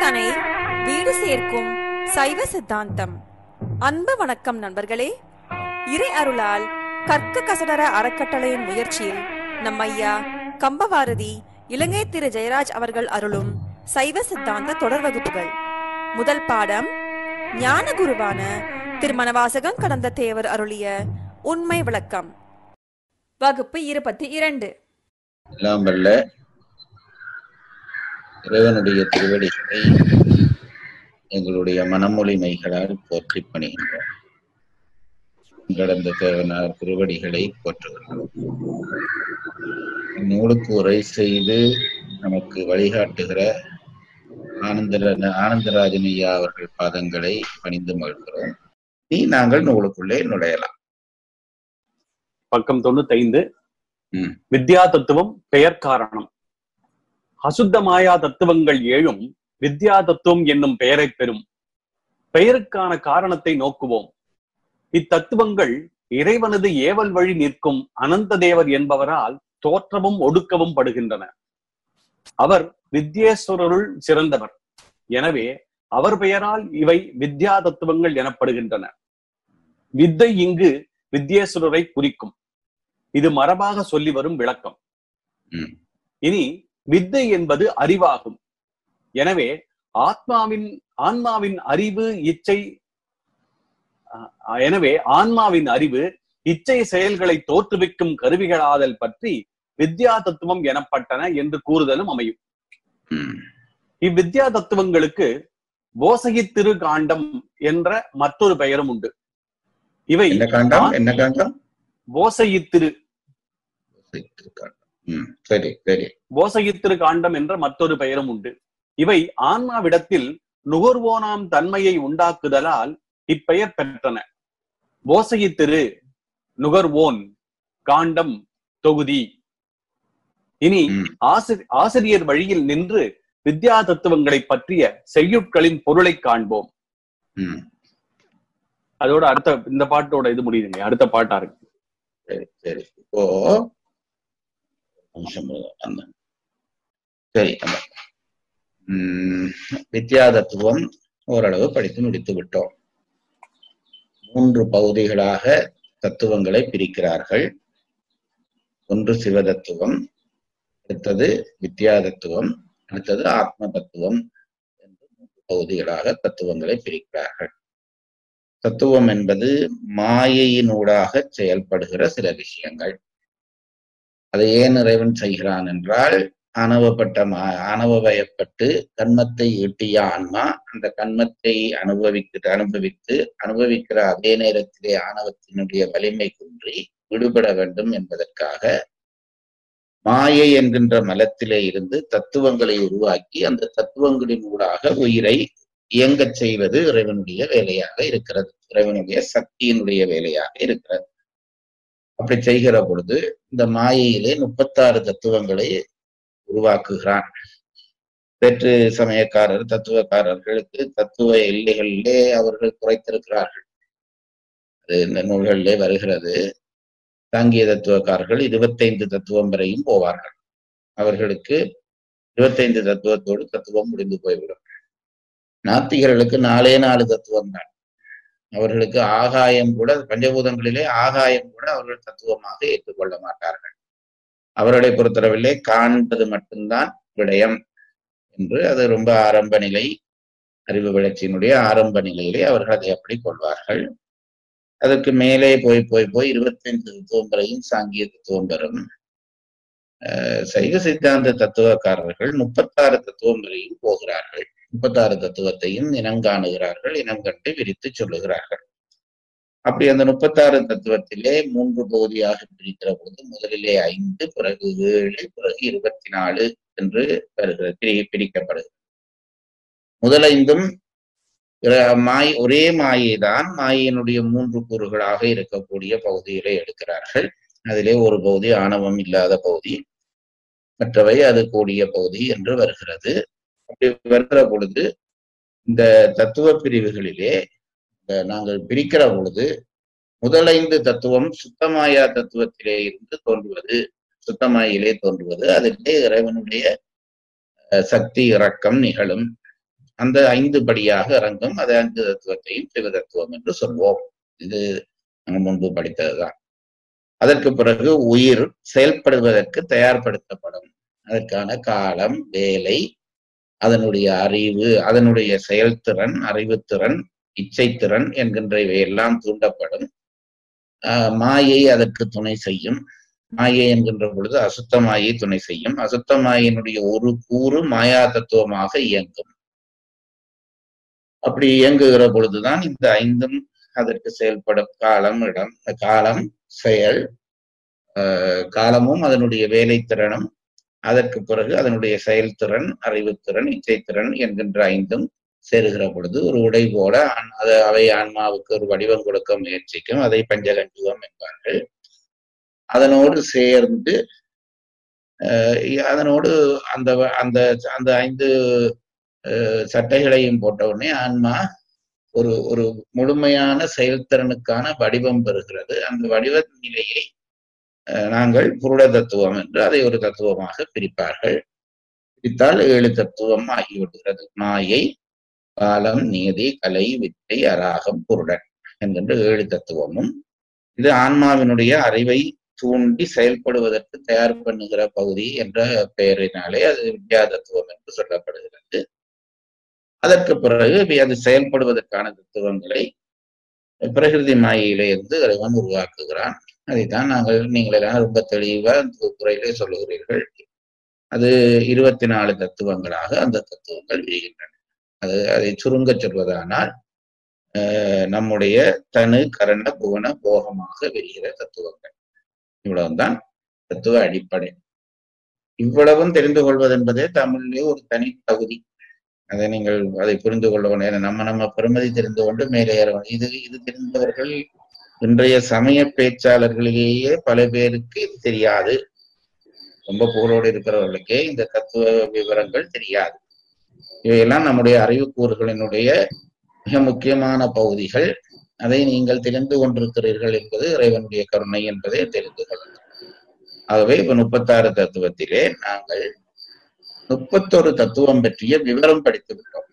தனை வீடு சேர்க்கும் சைவ சித்தாந்தம் அன்பு வணக்கம் நண்பர்களே இறை அருளால் கற்க கசடர அறக்கட்டளையின் முயற்சியில் நம் ஐயா கம்பவாரதி இலங்கை திரு ஜெயராஜ் அவர்கள் அருளும் சைவ சித்தாந்த தொடர் வகுப்புகள் முதல் பாடம் ஞான குருவான திருமணவாசகம் கடந்த தேவர் அருளிய உண்மை விளக்கம் வகுப்பு இருபத்தி இரண்டு எல்லாம் வல்ல இறைவனுடைய திருவடிகளை எங்களுடைய மனமொழிமைகளால் போற்றி பணிகின்றோம் கடந்த தேவனார் திருவடிகளை போற்றுகின்றோம் நூலுக்கு உரை செய்து நமக்கு வழிகாட்டுகிற ஆனந்தர ஆனந்தராஜன் ஐயா அவர்கள் பாதங்களை பணிந்து மகிழ்கிறோம் நீ நாங்கள் நூலுக்குள்ளே நுழையலாம் பக்கம் தொண்ணூத்தைந்து ம். வித்யா தத்துவம் பெயர் காரணம் அசுத்த மாயா தத்துவங்கள் ஏழும் வித்யா தத்துவம் என்னும் பெயரைப் பெறும் பெயருக்கான காரணத்தை நோக்குவோம் இத்தத்துவங்கள் இறைவனது ஏவல் வழி நிற்கும் அனந்த தேவர் என்பவரால் தோற்றமும் ஒடுக்கவும் படுகின்றன அவர் வித்யேஸ்வரருள் சிறந்தவர் எனவே அவர் பெயரால் இவை வித்யா தத்துவங்கள் எனப்படுகின்றன வித்தை இங்கு வித்யேஸ்வரரை குறிக்கும் இது மரபாக சொல்லி வரும் விளக்கம் ம். இனி வித்தை என்பது அறிவாகும் எனவே ஆத்மாவின் ஆன்மாவின் அறிவு இச்சை அஹ், எனவே ஆன்மாவின் அறிவு இச்சை செயல்களை தோற்றுவிக்கும் கருவிகளாதல் பற்றி வித்யா தத்துவம் எனப்பட்டன என்று கூறுதலும் அமையும் ம். இவ்வித்யா தத்துவங்களுக்கு போசகி திரு காண்டம் என்ற மற்றொரு பெயரும் உண்டு இவை என்ன காண்டம் என்ன காண்டம் போசகித்திரு ம் சரி சரி போசகித்திரு காண்டம் என்ற மற்றொரு பெயரும் உண்டு இவை ஆன்மாவிடத்தில் நுகர்வோனாம் தன்மையை உண்டாக்குதலால் இப்பெயர் பெற்றன போசகித்திரு நுகர்வோன் காண்டம் தொகுதி இனி ம். ஆசிரி ஆசிரியர் வழியில் நின்று வித்யா தத்துவங்களை பற்றிய செய்யுட்களின் பொருளை காண்போம் ம் அதோட அடுத்த இந்த பாட்டோட இது முடியுதுங்க அடுத்த பாட்டா இருக்கு சரி சரி இப்போ நிமிஷம் இருங்க, வந்தேன். சரி அந்த உம் வித்யா தத்துவம் ஓரளவு படித்து முடித்து விட்டோம் மூன்று பகுதிகளாக தத்துவங்களை பிரிக்கிறார்கள் ஒன்று சிவ தத்துவம் அடுத்தது வித்யா தத்துவம் அடுத்தது ஆத்ம தத்துவம் என்று மூன்று பகுதிகளாக தத்துவங்களை பிரிக்கிறார்கள் தத்துவம் என்பது மாயையினூடாக செயல்படுகிற சில விஷயங்கள் அதை ஏன் இறைவன் செய்கிறான் என்றால் ஆணவப்பட்ட மா ஆணவவயப்பட்டு கண்மத்தை ஈட்டிய ஆன்மா அந்த கண்மத்தை அனுபவித்து அனுபவித்து அனுபவிக்கிற அதே நேரத்திலே ஆணவத்தினுடைய வலிமை குன்றி விடுபட வேண்டும் என்பதற்காக மாயை என்கின்ற மலத்திலே இருந்து தத்துவங்களை உருவாக்கி அந்த தத்துவங்களின் ஊடாக உயிரை இயங்கச் செய்வது இறைவனுடைய வேலையாக இருக்கிறது இறைவனுடைய சக்தியினுடைய வேலையாக இருக்கிறது அப்படி செய்கிற பொழுது இந்த மாயையிலே முப்பத்தாறு தத்துவங்களை உருவாக்குகிறான் வேற்று சமயக்காரர் தத்துவக்காரர்களுக்கு தத்துவ எல்லைகளிலே அவர்கள் குறைத்திருக்கிறார்கள் அது இந்த நூல்களிலே வருகிறது சாங்கிய தத்துவக்காரர்கள் இருபத்தைந்து தத்துவம் வரையும் போவார்கள் அவர்களுக்கு இருபத்தைந்து தத்துவத்தோடு தத்துவம் முடிந்து போய்விடும் நாத்திகர்களுக்கு நாலே நாலு தத்துவம் தான் அவர்களுக்கு ஆகாயம் கூட பஞ்சபூதங்களிலே ஆகாயம் கூட அவர்கள் தத்துவமாக ஏற்றுக்கொள்ள மாட்டார்கள் அவர்களை பொறுத்தளவிலே காண்பது மட்டும்தான் விடயம் என்று அது ரொம்ப ஆரம்ப நிலை அறிவு வளர்ச்சியினுடைய ஆரம்ப நிலையிலே அவர்கள் அதை அப்படி கொள்வார்கள் அதற்கு மேலே போய் போய் போய் இருபத்தைந்து தத்துவம் வரையும் சாங்கிய தத்துவம் வரும் அஹ் சைவ சித்தாந்த தத்துவக்காரர்கள் முப்பத்தாறு தத்துவம் வரையும் போகிறார்கள் முப்பத்தாறு தத்துவத்தையும் இனம் காணுகிறார்கள் இனம் கண்டு விரித்து சொல்லுகிறார்கள் அப்படி அந்த முப்பத்தாறு தத்துவத்திலே மூன்று பகுதியாக பிரிக்கிற போது முதலிலே ஐந்து பிறகு ஏழு பிறகு இருபத்தி நாலு என்று வருகிறது பிரி பிரிக்கப்படுகிறது முதலைந்தும் இர- மாய் ஒரே மாயைதான் மாயினுடைய மூன்று கூறுகளாக இருக்கக்கூடிய பகுதிகளை எடுக்கிறார்கள் அதிலே ஒரு பகுதி ஆணவம் இல்லாத பகுதி மற்றவை அது கூடிய பகுதி என்று வருகிறது அப்படி வருகிற பொழுது இந்த தத்துவ பிரிவுகளிலே இந்த நாங்கள் பிரிக்கிற பொழுது முதலைந்து தத்துவம் சுத்தமாயா தத்துவத்திலே இருந்து தோன்றுவது சுத்தமாயிலே தோன்றுவது அதிலே இறைவனுடைய அஹ், சக்தி இறக்கம் நிகழும் அந்த ஐந்து படியாக இறங்கும் அது ஐந்து தத்துவத்தையும் சிவ தத்துவம் என்று சொல்வோம் இது நாங்கள் முன்பு படித்ததுதான் அதற்கு பிறகு உயிர் செயல்படுவதற்கு தயார்படுத்தப்படும் அதற்கான காலம் வேலை அதனுடைய அறிவு அதனுடைய செயல்திறன் அறிவுத்திறன் இச்சைத்திறன் என்கின்றவை எல்லாம் தூண்டப்படும் ஆஹ் மாயை அதற்கு துணை செய்யும் மாயை என்கின்ற பொழுது அசுத்த மாயை துணை செய்யும் அசுத்த மாயினுடைய ஒரு கூறு மாயா தத்துவமாக இயங்கும் அப்படி இயங்குகிற பொழுதுதான் இந்த ஐந்தும் அதற்கு செயல்படும் காலம் இடம் காலம் செயல் ஆஹ் காலமும் அதனுடைய வேலைத்திறனும் அதற்கு பிறகு அதனுடைய செயல்திறன் அறிவுத்திறன் இச்சைத்திறன் என்கின்ற ஐந்தும் சேருகிற பொழுது ஒரு உடை போல ஆண்- அது அவை ஆன்மாவுக்கு ஒரு வடிவம் கொடுக்க முயற்சிக்கும் அதை பஞ்சகஞ்சுகம் என்பார்கள் அதனோடு சேர்ந்து அஹ், அதனோடு அந்த வ- அந்த அந்த ஐந்து அஹ், சட்டைகளையும் போட்ட உடனே ஆன்மா ஒரு ஒரு முழுமையான செயல்திறனுக்கான வடிவம் பெறுகிறது அந்த வடிவ நிலையை அஹ், நாங்கள் புருட தத்துவம் என்று அதை ஒரு தத்துவமாக பிரிப்பார்கள் பிரித்தால் ஏழு தத்துவம் ஆகிவிடுகிறது மாயை காலம் நீதி கலை வித்தை அராகம் புருடன் என்கின்ற ஏழு தத்துவமும் இது ஆன்மாவினுடைய அறிவை தூண்டி செயல்படுவதற்கு தயார் பண்ணுகிற பகுதி என்ற பெயரினாலே அது வித்யா தத்துவம் என்று சொல்லப்படுகிறது அதற்கு பிறகு வி- அது செயல்படுவதற்கான தத்துவங்களை பிரகிருதி மாயையிலே இருந்து இறைவன் உருவாக்குகிறான் அதைத்தான் நாங்கள் நீங்கள் எல்லாம் ரொம்ப தெளிவா இந்த துறையிலே சொல்லுகிறீர்கள் அது இருபத்தி நாலு தத்துவங்களாக அந்த தத்துவங்கள் விரிகின்றன அது அதை சுருங்க சொல்வதானால் அஹ், நம்முடைய தனு கரண புவன போகமாக விரிகிற தத்துவங்கள் இவ்வளவுதான் தத்துவ அடிப்படை இவ்வளவும் தெரிந்து கொள்வது என்பதே தமிழிலே ஒரு தனி தகுதி அதை நீங்கள் அதை புரிந்து கொள்ள வேண்டும் நம்ம நம்ம பெருமதி தெரிந்து கொண்டு மேலே ஏற வேண்டும். இது இது தெரிந்தவர்கள் இன்றைய சமய பேச்சாளர்களிலேயே பல பேருக்கு இது தெரியாது ரொம்ப புகழோடு இருக்கிறவர்களுக்கே இந்த தத்துவ விவரங்கள் தெரியாது இவையெல்லாம் நம்முடைய அறிவுக்கூறுகளினுடைய மிக முக்கியமான பகுதிகள் அதை நீங்கள் தெரிந்து கொண்டிருக்கிறீர்கள் என்பது இறைவனுடைய கருணை என்பதை தெரிந்து கொள்ளலாம் ஆகவே இப்ப முப்பத்தாறு தத்துவத்திலே நாங்கள் முப்பத்தொரு தத்துவம் பற்றிய விவரம் படித்து விட்டோம்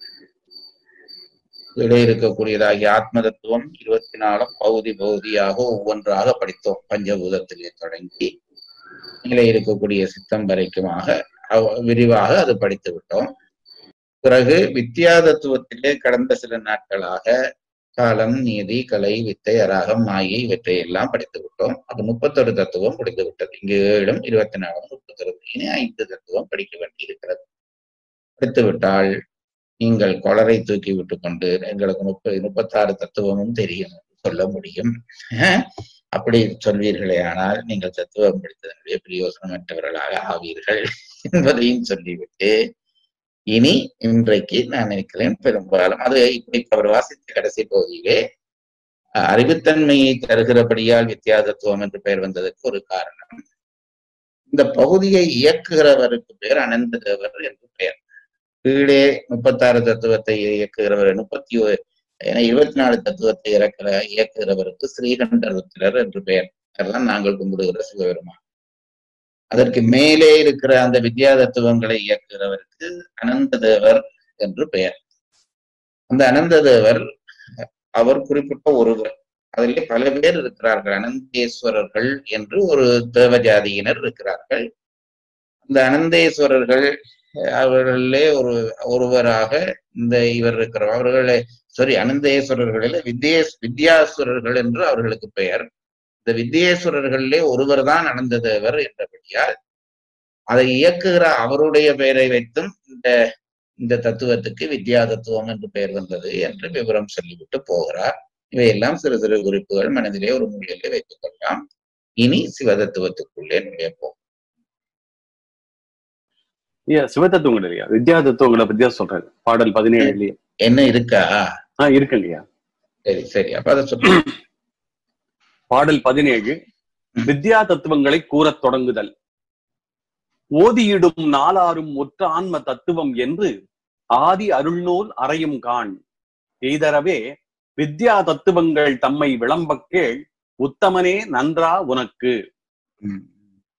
இதிலே இருக்கக்கூடியதாகிய ஆத்ம தத்துவம் இருபத்தி நாலும் பகுதி பகுதியாக ஒவ்வொன்றாக படித்தோம் பஞ்சபூதத்திலே தொடங்கி மேலே இருக்கக்கூடிய சித்தம் வரைக்குமாக அவ்- விரிவாக அது படித்து விட்டோம் பிறகு வித்யா தத்துவத்திலே கடந்த சில நாட்களாக காலம் நீதி கலை வித்தை அராகம் மாயை இவற்றை எல்லாம் படித்து விட்டோம் அப்ப முப்பத்தொரு தத்துவம் முடிந்து விட்டது இங்கு ஏழும் இருபத்தி நாலும் முப்பத்தொரு இனி ஐந்து தத்துவம் படிக்க வேண்டியிருக்கிறது படித்து விட்டால் நீங்கள் கொளரை தூக்கி விட்டு கொண்டு எங்களுக்கு முப்பது முப்பத்தாறு தத்துவமும் தெரியும் என்று சொல்ல முடியும் அஹ், அப்படி சொல்வீர்களே ஆனால் நீங்கள் தத்துவம் படித்ததனுடைய பிரயோசனமற்றவர்களாக ஆவீர்கள் என்பதையும் சொல்லிவிட்டு இனி இன்றைக்கு நான் நினைக்கிறேன் பெரும்பாலும் அது இப்படி அவர் வாசித்த கடைசி பகுதியிலே அஹ், அறிவுத்தன்மையை தருகிறபடியால் வித்தியாசத்துவம் என்று பெயர் வந்ததற்கு ஒரு காரணம் இந்த பகுதியை இயக்குகிறவருக்கு பெயர் அனந்த தேவர் என்று பெயர் கீழே முப்பத்தாறு தத்துவத்தை இயக்குகிறவர் முப்பத்தி ஒ- ஏன்னா இருபத்தி நாலு தத்துவத்தை இறக்கிற இயக்குகிறவருக்கு ஸ்ரீகண்ட ருத்திரர் என்று பெயர் அதெல்லாம் நாங்கள் கும்பிடுகிற சிவபெருமான் அதற்கு மேலே இருக்கிற அந்த வித்யா தத்துவங்களை இயக்குகிறவருக்கு அனந்த தேவர் என்று பெயர் அந்த அனந்த தேவர் அவர் குறிப்பிட்ட ஒருவர் அதிலே பல பேர் இருக்கிறார்கள் அனந்தேஸ்வரர்கள் என்று ஒரு தேவ ஜாதியினர் இருக்கிறார்கள் அந்த அனந்தேஸ்வரர்கள் அஹ், அவர்களிலே ஒரு ஒருவராக இந்த இவர் இருக்கிற அவர்களே சாரி அனந்தேஸ்வரர்களில் வித்யேஸ் வித்யாசுரர்கள் என்று அவர்களுக்கு பெயர் இந்த வித்யேஸ்வரர்களிலே ஒருவர் தான் அனந்த தேவர் என்றபடியால் அதை இயக்குகிற அவருடைய பெயரை வைத்தும் இந்த இந்த தத்துவத்துக்கு வித்யா தத்துவம் என்று பெயர் வந்தது என்று விவரம் சொல்லிவிட்டு போகிறார் இவையெல்லாம் சிறு சிறு குறிப்புகள் மனதிலே ஒரு மூலையிலே வைத்துக் கொள்ளலாம் இனி சிவதத்துவத்துக்குள்ளே நுழைப்போம் ஐயா சிவதத்துவங்கள் இல்லையா வித்யா தத்துவங்களை பத்தியா சொல்றாரு பாடல் பதினேழுலயே என்ன இருக்கா ஆஹ் இருக்கு இல்லையா சரி சரி அப்ப அதை சொல்லுங்க பாடல் பதினேழு வித்யா தத்துவங்களை கூறத் தொடங்குதல் ஓதியிடும் நாளாரும் ஒற்ற ஆன்ம தத்துவம் என்று ஆதி அருள்நூல் அறையும் காண் எய்தரவே வித்யா தத்துவங்கள் தம்மை விளம்பக் கேள் உத்தமனே நன்றா உனக்கு ம்.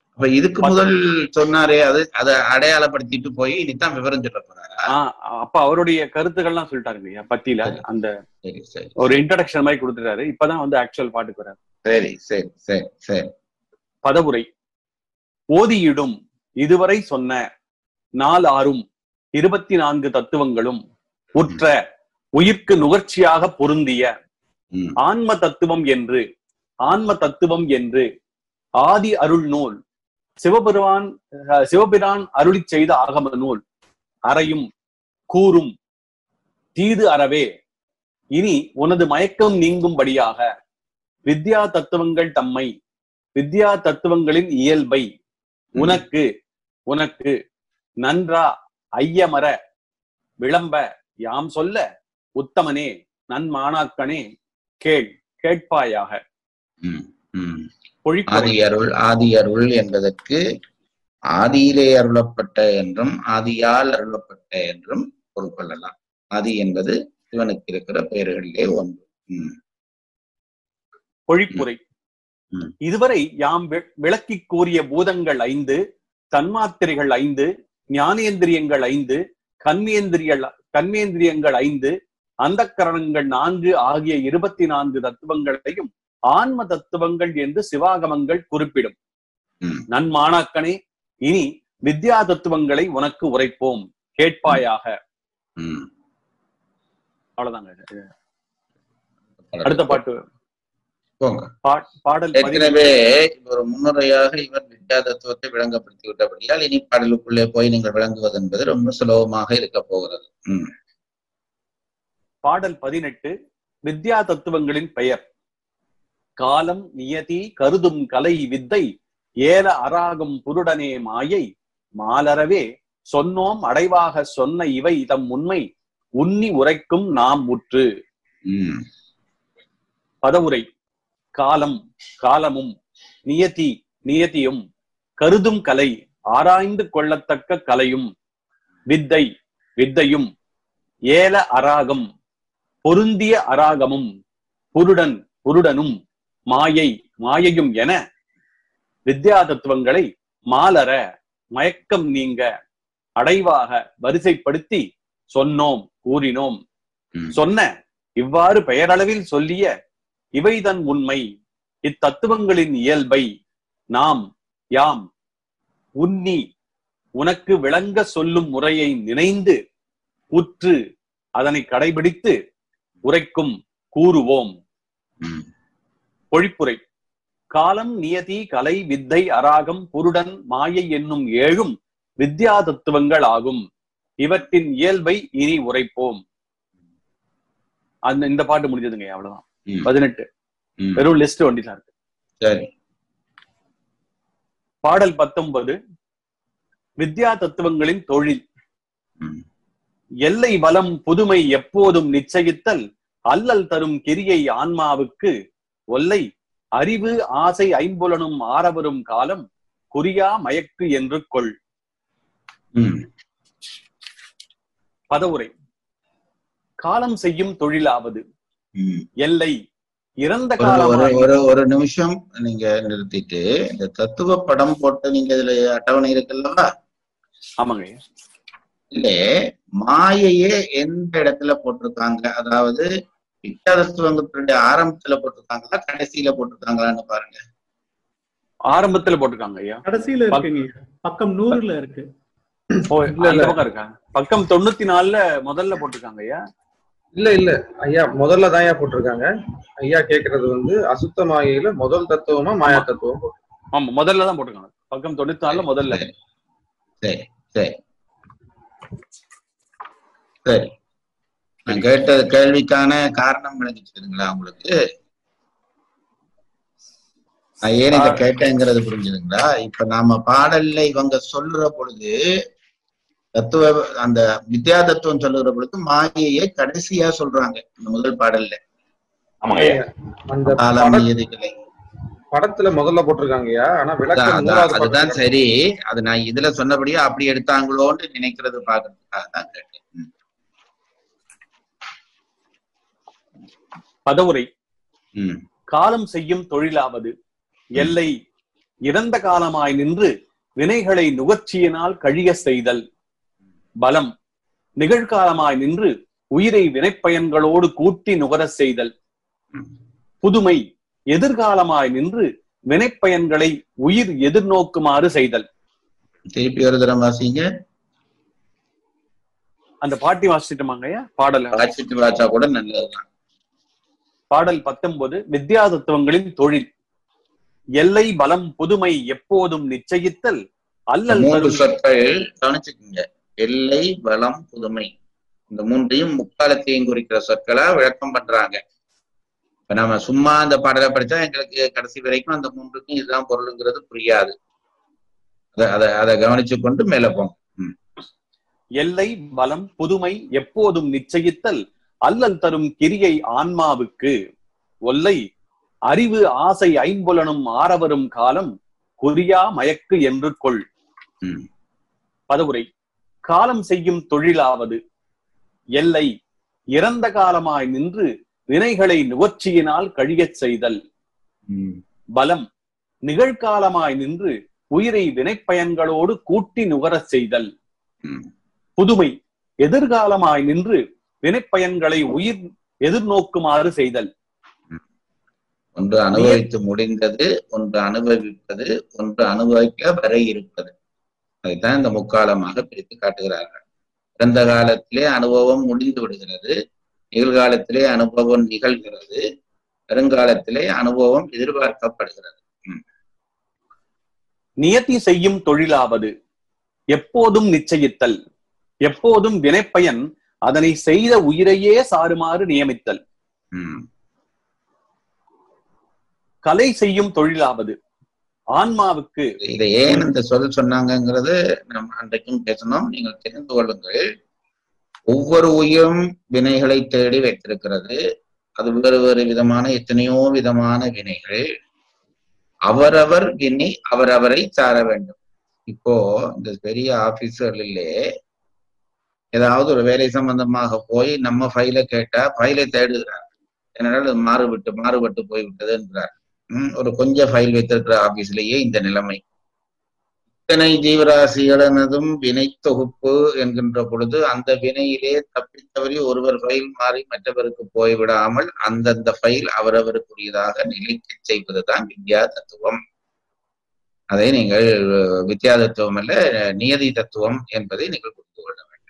அப்ப இதுக்கு முதல் சொன்னாரே அது அதை அடையாளப்படுத்திட்டு போய் இனிதான் விவரம் சொல்ல போறாரா ஆஹ் அப்ப அவருடைய கருத்துக்கள்லாம் சொல்லிட்டாருங்க ஐயா பத்தியில சரி. அந்த சரி சரி ஒரு இன்ட்ரடக்ஷன் மாதிரி கொடுத்துட்டாரு இப்பதான் வந்து ஆக்சுவல் பாட்டுக்கு வராரு சரி சரி சரி சரி பதவுரை ஓதியிடும் இதுவரை சொன்ன நாலு ஆறும் இருபத்தி நான்கு தத்துவங்களும் உற்ற உயிர்க்கு நுகர்ச்சியாக பொருந்திய ம், ஆன்ம தத்துவம் என்று ஆன்ம தத்துவம் என்று ஆதி அருள் நூல் சிவபெருமான் அஹ், சிவபிரான் அருளிச் செய்த ஆகம நூல் அறையும் கூறும் தீது அறவே இனி உனது மயக்கம் நீங்கும்படியாக வித்யா தத்துவங்கள் தம்மை வித்யா தத்துவங்களின் இயல்பை உனக்கு உனக்கு நன்றா ஐயமர விளம்ப யாம் சொல்ல உத்தமனே நன்மாணாக்கனே கேள் கேட்பாயாக ம், ம். பொழிப்பவை ஆதி அருள் ஆதி அருள் என்பதற்கு ஆதியிலே அருளப்பட்ட என்றும் ஆதியால் அருளப்பட்ட என்றும் பொருள் கொள்ளலாம் ஆதி என்பது சிவனுக்கு இருக்கிற பெயர்களிலே ஒன்று ம், பொழிப்புரை ம். இதுவரை யாம் வி- விளக்கிக் கூறிய பூதங்கள் ஐந்து தன்மாத்திரைகள் ஐந்து ஞானேந்திரியங்கள் ஐந்து கண்மேந்திரியல் கண்மேந்திரியங்கள் ஐந்து அந்தக்கரணங்கள் நான்கு ஆகிய இருபத்தி நான்கு தத்துவங்களையும் ஆன்ம தத்துவங்கள் என்று சிவாகமங்கள் குறிப்பிடும் ம். நன்மாணாக்கனே இனி வித்யா தத்துவங்களை உனக்கு உரைப்போம் கேட்பாயாக ம். அவ்வளவுதாங்க அடுத்த பாட்டு போங்க பா- பாடல் பதினெட்டு. ஏற்கனவே ஒரு முன்னுரையாக இவர் வித்யா தத்துவத்தை விளங்கப்படுத்தி விட்டபடியால் இனி பாடலுக்குள்ளே போய் நீங்கள் விளங்குவது என்பது ரொம்ப சுலபமாக இருக்க போகிறது ம், பாடல் பதினெட்டு வித்யா தத்துவங்களின் பெயர் காலம் நியதி கருதும் கலை வித்தை ஏல அராகும் புருடனே மாயை மாலரவே சொன்னோம் அடைவாக சொன்ன இவை தம் உண்மை உன்னி உரைக்கும் நாம் முற்று ம், பதவுரை காலம் காலமும் நியதி நியதியும் கருதும் கலை ஆராய்ந்து கொள்ளத்தக்க கலையும் வித்தை வித்தையும் ஏல அராகம் பொருந்திய அராகமும் புருடன் புருடனும் மாயை மாயையும் என வித்யா தத்துவங்களை மாலர மயக்கம் நீங்க அடைவாக வரிசைப்படுத்தி சொன்னோம் கூறினோம் ம். சொன்ன இவ்வாறு பெயரளவில் சொல்லிய இவைதன் உண்மை இத்தத்துவங்களின் இயல்பை நாம் யாம் உன்னி உனக்கு விளங்க சொல்லும் முறையை நினைந்து உற்று அதனை கடைபிடித்து உரைக்கும் கூறுவோம் ம். பொழிப்புரை காலம் நியதி கலை வித்தை அராகம் புருடன் மாயை என்னும் ஏழும் வித்யா தத்துவங்கள் ஆகும் இவற்றின் இயல்பை இனி உரைப்போம் அந்த இந்த பாட்டு முடிஞ்சதுங்க அவ்வளவுதான் ம். பதினெட்டு ம். வெறும் லிஸ்ட் ஒண்டிதான் இருக்கு சரி பாடல் பத்தொன்பது வித்யா தத்துவங்களின் தொழில் ம். எல்லை வலம் புதுமை எப்போதும் நிச்சயித்தல் அல்லல் தரும் கிரியை ஆன்மாவுக்கு ஒல்லை அறிவு ஆசை ஐம்புலனும் ஆரவரும் காலம் குறியா மயக்கு என்று கொள் ம். பதவுரை காலம் செய்யும் தொழிலாவது ம். எல்லை இறந்த ஒரு- ஒரு காலமாய் ஒரு ஒரு நிமிஷம் நீங்க நிறுத்திட்டு இந்த தத்துவ படம் போட்டு நீங்க இதுல அட்டவணை இருக்குல்லவா ஆமாங்க இல்ல மாயையே எந்த இடத்துல போட்டிருக்காங்க அதாவது வித்யாதத்துவங்களுடைய ஆரம்பத்துல போட்டிருக்காங்களா கடைசியில போட்டிருக்காங்களான்னு பாருங்க ஆரம்பத்துல போட்டிருக்காங்க ஐயா கடைசியில இருக்குங்க பக்கம் நூறுல இருக்கு ஓ, இல்ல, அந்த இல்ல. பக்கம் இருக்கா பக்கம் தொண்ணூத்தி நாலுல முதல்ல போட்டிருக்காங்க ஐயா இல்ல இல்ல ஐயா முதல்ல தான் ஐயா போட்டிருக்காங்க ஐயா கேக்குறது வந்து அசுத்த மாயையில முதல் தத்துவமா மாயா தத்துவம் போட்டிருக்காங்க. ஆமா முதல்ல தான் போட்டிருக்காங்க பக்கம் தொண்ணூத்தி நாலுல முதல்ல சரி சரி சரி சரி நான் கேட்ட கேள்விக்கான காரணம் விளங்கிச்சுதுங்களா உங்களுக்கு நான் ஏன் இதை கேட்டேங்கிறது புரிஞ்சுதுங்களா இப்ப நாம பாடல்ல இவங்க சொல்ற பொழுது தத்துவ அந்த வித்யா தத்துவம் சொல்லுகிற பொழுது மாயையை கடைசியா சொல்றாங்க இந்த முதல் பாடல்ல ஆமாங்க ஐயா அந்த காலம் பட- நியதிகளை படத்துல முதல்ல போட்டிருக்காங்க ஐயா ஆனா அதான், விளக்கம் அதான், மூணாவது அதுதான் பக்கத்துல சரி அது நான் இதுல சொன்னபடியே அப்படி எடுத்தாங்களோன்னு நினைக்கிறது பாக்குறதுக்காக தான் கேட்டேன் ம். பதவுரை ம் காலம் செய்யும் தொழிலாவது எல்லை இறந்த காலமாய் நின்று வினைகளை நுகர்ச்சியினால் கழிய செய்தல் பலம் நிகழ்காலமாய் நின்று உயிரை வினைப்பயன்களோடு கூட்டி நுகரச் செய்தல் புதுமை எதிர்காலமாய் நின்று வினைப்பயன்களை உயிர் எதிர்நோக்குமாறு செய்தல் திருப்பி ஒரு தரம் வாசிங்க அந்த பாட்டி வாசிட்டோமாங்கய்யா பாடல் வாசிட்டு வாச்சா கூட நல்லதுதான் பாடல் பத்தொன்பது வித்யா தத்துவங்களின் தொழில் எல்லை பலம் புதுமை எப்போதும் நிச்சயித்தல் அல்லல் மூன்று தரும் சொற்கள் கவனிச்சுக்குங்க எல்லை வளம் புதுமை இந்த மூன்றையும் முக்காலத்தையும் குறிக்கிற சொற்களா விளக்கம் பண்றாங்க இப்ப நம்ம சும்மா அந்த பாடலை படிச்சா எங்களுக்கு கடைசி வரைக்கும் அந்த மூன்றுக்கும் இதுதான் பொருளுங்கிறது புரியாது அத அத அதை கவனிச்சு கொண்டு மேல போங்க ம். எல்லை பலம் புதுமை எப்போதும் நிச்சயித்தல் அல்லல் தரும் கிரியை ஆன்மாவுக்கு ஒல்லை அறிவு ஆசை ஐம்புலனும் ஆரவரும் காலம் குறியா மயக்கு என்று கொள் ம். பதவுரை காலம் செய்யும் தொழிலாவது எல்லை இறந்த காலமாய் நின்று வினைகளை நுகர்ச்சியினால் கழியச் செய்தல் ம். பலம் நிகழ்காலமாய் நின்று உயிரை வினைப்பயன்களோடு கூட்டி நுகரச் செய்தல் ம். புதுமை எதிர்காலமாய் நின்று வினைப்பயன்களை உயிர் எதிர்நோக்குமாறு செய்தல் ஒன்று அனுபவித்து முடிந்தது ஒன்று அனுபவிப்பது ஒன்று அனுபவிக்க வர இருப்பது அதைத்தான் இந்த முக்காலமாக பிரித்து காட்டுகிறார்கள் பிறந்த காலத்திலே அனுபவம் முடிந்து விடுகிறது நிகழ்காலத்திலே அனுபவம் நிகழ்கிறது வருங்காலத்திலே அனுபவம் எதிர்பார்க்கப்படுகிறது நியதி செய்யும் தொழிலாவது எப்போதும் நிச்சயித்தல் எப்போதும் வினைப்பயன் அதனை செய்த உயிரையே சாருமாறு நியமித்தல் ம். கலை செய்யும் தொழிலாவது ஆன்மாவுக்கு இதை ஏன் இந்த சொல் சொன்னாங்கங்கிறது நம்ம அன்றைக்கும் பேசணும் நீங்கள் தெரிந்து கொள்ளுங்கள் ஒவ்வொரு உயிரும் வினைகளை தேடி வைத்திருக்கிறது அது வேறு வேறு விதமான எத்தனையோ விதமான வினைகள் அவரவர் வினை அவரவரை சார வேண்டும் இப்போ இந்த பெரிய ஆபீசர்களிலே ஏதாவது ஒரு வேலை சம்பந்தமாக போய் நம்ம ஃபைலை கேட்டா ஃபைலை தேடுகிறார் ஏனென்றால் அது மாறுபட்டு மாறுபட்டு போய்விட்டது என்கிறார் ம், ஒரு கொஞ்சம் ஃபைல் வைத்திருக்கிற ஆபீஸ்லயே இந்த நிலைமை இத்தனை ஜீவராசிகளனதும் வினை தொகுப்பு என்கின்ற பொழுது அந்த வினையிலே தப்பித்தவறி ஒருவர் ஃபைல் மாறி மற்றவருக்கு போய்விடாமல் அந்தந்த ஃபைல் அவரவருக்குரியதாக நிலைக்க செய்வதுதான் வித்யா தத்துவம் அதை நீங்கள் அஹ், வித்யா தத்துவம் அல்ல நியதி தத்துவம் என்பதை நீங்கள் புரிந்து கொள்ள வேண்டும்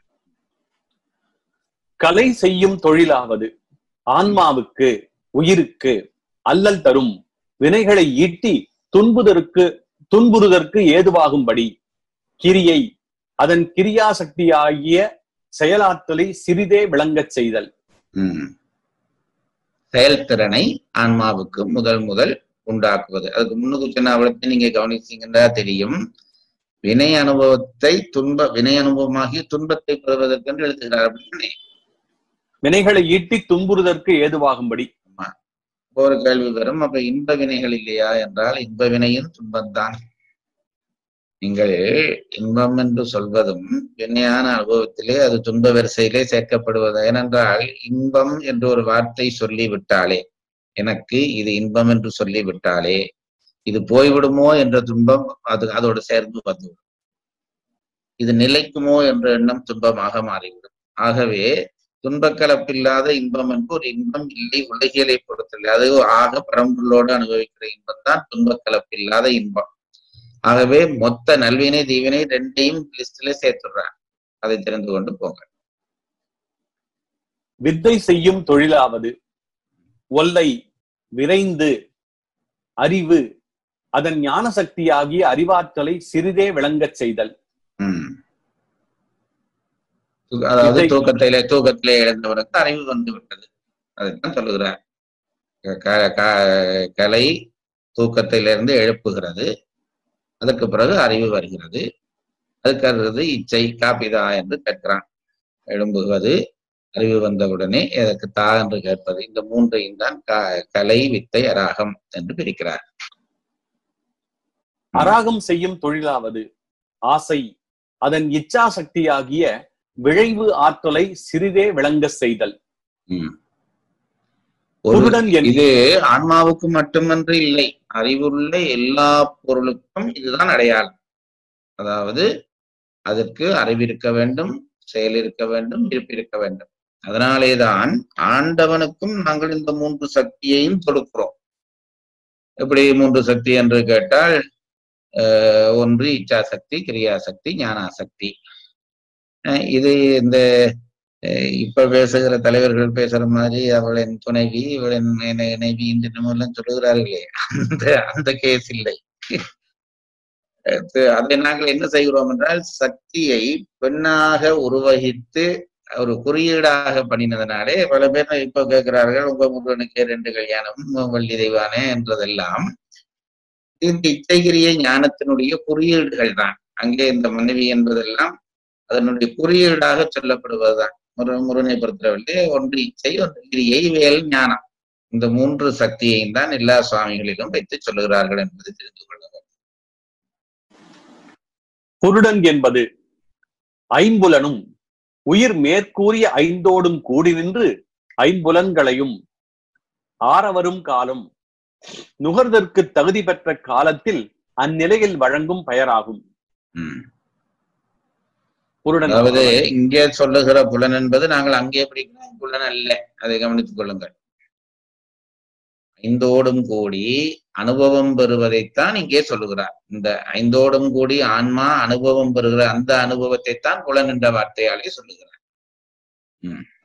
கலை செய்யும் தொழிலாவது ஆன்மாவுக்கு உயிருக்கு அல்லல் தரும் வினைகளை ஈட்டி துன்புதற்கு துன்புறுதற்கு ஏதுவாகும்படி கிரியை அதன் கிரியாசக்தியாகிய செயலாற்றலை சிறிதே விளங்கச் செய்தல் ம். செயல்திறனை ஆன்மாவுக்கு முதல் முதல் உண்டாக்குவது அதுக்கு முன்னுக்கு சொன்ன அவளத்தை நீங்க கவனிச்சீங்கன்னா தெரியும் வினை அனுபவத்தை துன்ப வினை அனுபவமாகி துன்பத்தை பெறுவதற்கென்று எழுதுகிறார் அப்படின்னு வினைகளை ஈட்டி துன்புறுதற்கு ஏதுவாகும்படி இப்போ ஒரு கேள்வி வரும் அப்ப இன்ப வினைகள் இல்லையா என்றால் இன்ப வினையும் துன்பம்தான் நீங்கள் இன்பம் என்று சொல்வதும் வினையான அனுபவத்திலே அது துன்ப வரிசையிலே சேர்க்கப்படுவது ஏனென்றால் இன்பம் என்று ஒரு வார்த்தை சொல்லிவிட்டாலே எனக்கு இது இன்பம் என்று சொல்லிவிட்டாலே இது போய்விடுமோ என்ற துன்பம் அது அதோடு சேர்ந்து வந்துவிடும் இது நிலைக்குமோ என்ற எண்ணம் துன்பமாக மாறிவிடும் ஆகவே துன்பக்கலப்பில்லாத இன்பம் என்று ஒரு இன்பம் இல்லை உலகியலை பொறுத்தலை அது ஆக பரம்பொருளோடு அனுபவிக்கிற இன்பம் தான் துன்பக்கலப்பில்லாத இன்பம் ஆகவே மொத்த நல்வினை தீவினை ரெண்டையும் லிஸ்ட்ல சேர்த்துடுறாங்க அதை தெரிந்து கொண்டு போங்க வித்தை செய்யும் தொழிலாவது ஒல்லை விரைந்து அறிவு அதன் ஞான சக்தியாகிய அறிவாற்றலை சிறிதே விளங்கச் செய்தல் உம் து- அதாவது இதை- தூக்கத்திலே தூக்கத்திலே இழந்தவனுக்கு அறிவு வந்து விட்டது அதைத்தான் சொல்லுகிறார் க- க- கலை தூக்கத்திலிருந்து எழுப்புகிறது அதற்கு பிறகு அறிவு வருகிறது அதுக்கு அடுத்தது இச்சை காப்பிதா என்று கேட்கிறான் எழும்புவது அறிவு வந்தவுடனே எதற்கு தா என்று கேட்பது இந்த மூன்றையும் தான் க- கலை வித்தை அராகம் என்று பிரிக்கிறார் அராகம் செய்யும் தொழிலாவது ஆசை அதன் இச்சா சக்தியாகிய விழைவு ஆற்றலை சிறிதே விளங்கச் செய்தல் உம். ஒரு புருடன் என் இது ஆன்மாவுக்கு மட்டுமன்று இல்லை அறிவுள்ள எல்லா பொருளுக்கும் இதுதான் அடையாளம் அதாவது அதற்கு அறிவிருக்க வேண்டும் செயல் இருக்க வேண்டும் இருப்பிருக்க வேண்டும் அதனாலேதான் ஆண்டவனுக்கும் நாங்கள் இந்த மூன்று சக்தியையும் கொடுக்கிறோம் எப்படி மூன்று சக்தி என்று கேட்டால் அஹ், ஒன்று இச்சாசக்தி கிரியாசக்தி ஞானாசக்தி அஹ், இது இந்த அஹ், இப்ப பேசுகிற தலைவர்கள் பேசுற மாதிரி அவளின் துணைவி இவளின் இணை- இணைவி என்று நம்ம எல்லாம் சொல்லுகிறார்களே அந்த அந்த கேஸ் இல்லை அது- அதை நாங்கள் என்ன செய்கிறோம் என்றால் சக்தியை பெண்ணாக உருவகித்து ஒரு குறியீடாக பண்ணினதுனாலே பல பேர் இப்ப கேட்கிறார்கள் உங்க முருகனுக்கு ரெண்டு கல்யாணம் வள்ளி தெய்வானே என்றதெல்லாம் இந்த இச்சைகிரிய ஞானத்தினுடைய குறியீடுகள் தான் அங்கே இந்த மனைவி என்பதெல்லாம் அதனுடைய குறியீடாக சொல்லப்படுவதுதான் முரு முருகனை பொறுத்தவரை ஒன்று இச்சை ஒன்று கிரியை வேல் ஞானம் இந்த மூன்று சக்தியையும் தான் எல்லா சுவாமிகளிலும் வைத்து சொல்லுகிறார்கள் என்பது தெரிந்து கொள்ள வேண்டும். புருடன் என்பது ஐம்புலனும் உயிர் மேற்கூறிய ஐந்தோடும் கூடி நின்று ஐம்புலன்களையும் ஆரவரும் காலம் நுகர்தற்கு தகுதி பெற்ற காலத்தில் அந்நிலையில் வழங்கும் பெயராகும் ம். புருடன் அதாவது இங்கே சொல்லுகிற புலன் என்பது நாங்கள் அங்கே படிக்கிறோம் புலன் அல்ல அதை கவனித்துக் கொள்ளுங்கள் ஐந்தோடும் கூடி அனுபவம் பெறுவதைத்தான் இங்கே சொல்லுகிறார் இந்த ஐந்தோடும் கூடி ஆன்மா அனுபவம் பெறுகிற அந்த அனுபவத்தை தான் புலன் என்ற வார்த்தையாலே சொல்லுகிறார் ம்